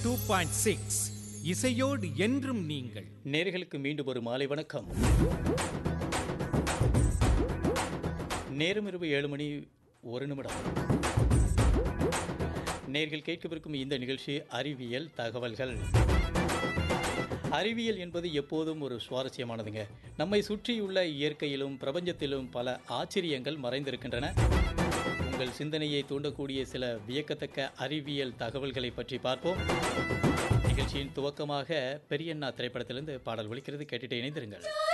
two point six இசையோடு என்றும் நீங்கள் நேர்களுக்கு மீண்டும் ஒரு மாலை வணக்கம் நேரம் இரவு ஏழு மணி ஒரு நிமிடம் நேர்கள் கேட்கவிருக்கும் இந்த நிகழ்ச்சி அறிவியல் தகவல்கள் அறிவியல் என்பது எப்போதும் ஒரு சுவாரஸ்யமானதுங்க நம்மை சுற்றியுள்ள இயற்கையிலும் பிரபஞ்சத்திலும் பல ஆச்சரியங்கள் மறைந்திருக்கின்றன உங்கள் சிந்தனையை தூண்டக்கூடிய சில வியக்கத்தக்க அறிவியல் தகவல்களை பற்றி பார்ப்போம் நிகழ்ச்சியின் துவக்கமாக பெரியண்ணா திரைப்படத்திலிருந்து பாடல் ஒலிக்கிறது கேட்டுட்டு இணைந்திருங்கள்